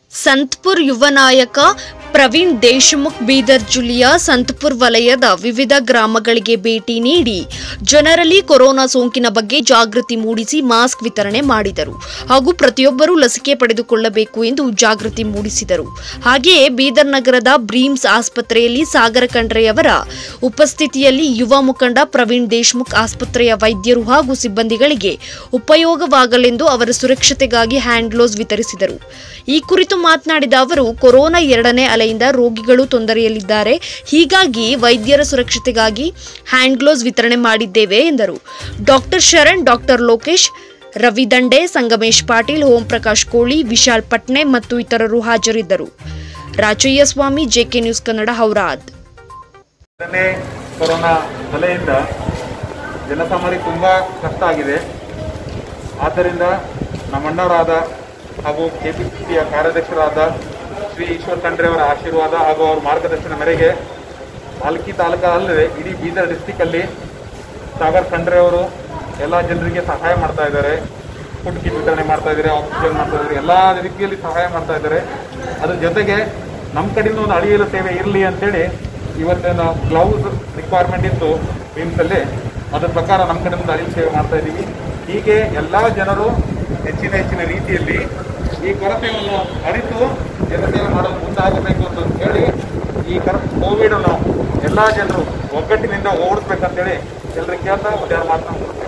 ಸಂತ್ಪುರ್ ಯುವ ನಾಯಕ ಪ್ರವೀಣ್ ದೇಶಮುಖ್ ಬೀದರ್ ಜಿಲ್ಲೆಯ ಸಂತ್ಪುರ್ ವಲಯದ ವಿವಿಧ ಗ್ರಾಮಗಳಿಗೆ ಭೇಟಿ ನೀಡಿ ಜನರಲ್ಲಿ ಕೊರೋನಾ ಸೋಂಕಿನ ಬಗ್ಗೆ ಜಾಗೃತಿ ಮೂಡಿಸಿ ಮಾಸ್ಕ್ ವಿತರಣೆ ಮಾಡಿದರು ಹಾಗೂ ಪ್ರತಿಯೊಬ್ಬರೂ ಲಸಿಕೆ ಪಡೆದುಕೊಳ್ಳಬೇಕು ಎಂದು ಜಾಗೃತಿ ಮೂಡಿಸಿದರು ಹಾಗೆಯೇ ಬೀದರ್ ನಗರದ ಬ್ರೀಮ್ಸ್ ಆಸ್ಪತ್ರೆಯಲ್ಲಿ ಸಾಗರ ಖಂಡ್ರೆಯವರ ಉಪಸ್ಥಿತಿಯಲ್ಲಿ ಯುವ ಮುಖಂಡ ಪ್ರವೀಣ್ ದೇಶ್ಮುಖ್ ಆಸ್ಪತ್ರೆಯ ವೈದ್ಯರು ಹಾಗೂ ಸಿಬ್ಬಂದಿಗಳಿಗೆ ಉಪಯೋಗವಾಗಲೆಂದು ಅವರ ಸುರಕ್ಷತೆಗಾಗಿ ಹ್ಯಾಂಡ್ ಗ್ಲೋಸ್ ವಿತರಿಸಿದರು ಈ ಕುರಿತು ಮಾತನಾಡಿದ ಅವರು ಕೊರೋನಾ ಎರಡನೇ ಅಲೆಯಿಂದ ರೋಗಿಗಳು ತೊಂದರೆಯಲ್ಲಿದ್ದಾರೆ ಹೀಗಾಗಿ ವೈದ್ಯರ ಸುರಕ್ಷತೆಗಾಗಿ ಹ್ಯಾಂಡ್ ಗ್ಲೋಸ್ ವಿತರಣೆ ಮಾಡಿದ್ದೇವೆ ಎಂದರು ಡಾಕ್ಟರ್ ಶರಣ್ ಡಾಕ್ಟರ್ ಲೋಕೇಶ್ ರವಿ ದಂಡೆ ಸಂಗಮೇಶ್ ಪಾಟೀಲ್ ಓಂ ಪ್ರಕಾಶ್ ಕೋಳಿ ವಿಶಾಲ್ ಪಟ್ನೆ ಮತ್ತು ಇತರರು ಹಾಜರಿದ್ದರು ರಾಜಯ್ಯ ಸ್ವಾಮಿ ಜೆಕೆ ನ್ಯೂಸ್ ಕನ್ನಡ ಹೌರಾದ್ ಎರಡನೇ ಕೊರೋನಾ ಅಲೆಯಿಂದ ಜನಸಾಮಾನ್ಯರಿಗೆ ತುಂಬ ಕಷ್ಟ ಆಗಿದೆ ಆದ್ದರಿಂದ ನಮ್ಮಣ್ಣವರಾದ ಹಾಗೂ ಕೆ ಪಿ ಸಿ ಸಿಯ ಕಾರ್ಯಾಧ್ಯಕ್ಷರಾದ ಶ್ರೀ ಈಶ್ವರ್ ಖಂಡ್ರೆ ಅವರ ಆಶೀರ್ವಾದ ಹಾಗೂ ಅವರ ಮಾರ್ಗದರ್ಶನ ಮೇರೆಗೆ ನಾಲ್ಕಿ ತಾಲೂಕ ಅಲ್ಲದೆ ಇಡೀ ಬೀದರ್ ಡಿಸ್ಟಿಕ್ಕಲ್ಲಿ ಸಾಗರ್ ಖಂಡ್ರೆ ಅವರು ಎಲ್ಲ ಜನರಿಗೆ ಸಹಾಯ ಮಾಡ್ತಾ ಇದ್ದಾರೆ ಫುಡ್ ಕಿಟ್ ವಿತರಣೆ ಮಾಡ್ತಾ ಇದ್ದಾರೆ ಆಕ್ಸಿಜನ್ ಮಾಡ್ತಾ ಇದ್ದಾರೆ ಎಲ್ಲ ರೀತಿಯಲ್ಲಿ ಸಹಾಯ ಮಾಡ್ತಾ ಇದ್ದಾರೆ ಅದ್ರ ಜೊತೆಗೆ ನಮ್ಮ ಕಡೆಯಿಂದ ಒಂದು ಅಳಿಯಲು ಸೇವೆ ಇರಲಿ ಅಂತೇಳಿ ಇವತ್ತಿನ ಗ್ಲೌಸ್ ರಿಕ್ವೈರ್ಮೆಂಟ್ ಇತ್ತು ಅಲ್ಲಿ ಅದ್ರ ಪ್ರಕಾರ ನಮ್ಮ ಕಡೆಯಿಂದ ಅಳಿಲು ಸೇವೆ ಮಾಡ್ತಾ ಇದ್ದೀವಿ ಹೀಗೆ ಎಲ್ಲ ಜನರು ಹೆಚ್ಚಿನ ಹೆಚ್ಚಿನ ರೀತಿಯಲ್ಲಿ ಈ ಕೊರತೆಯನ್ನು ಅರಿತು ಜನಸೇವೆ ಮಾಡಲು ಮುಂದಾಗಬೇಕು ಅಂತ ಹೇಳಿ ಈ ಕರ ಕೋವಿಡ್ ಅನ್ನು ಎಲ್ಲ ಜನರು ಒಗ್ಗಟ್ಟಿನಿಂದ ಓಡಿಸ್ಬೇಕಂತೇಳಿ ಎಲ್ಲರಿಗೆ ಕೇಳ್ತಾ ಮತ್ತೆ ಯಾರು ಮಾತನಾಡ್ತಾರೆ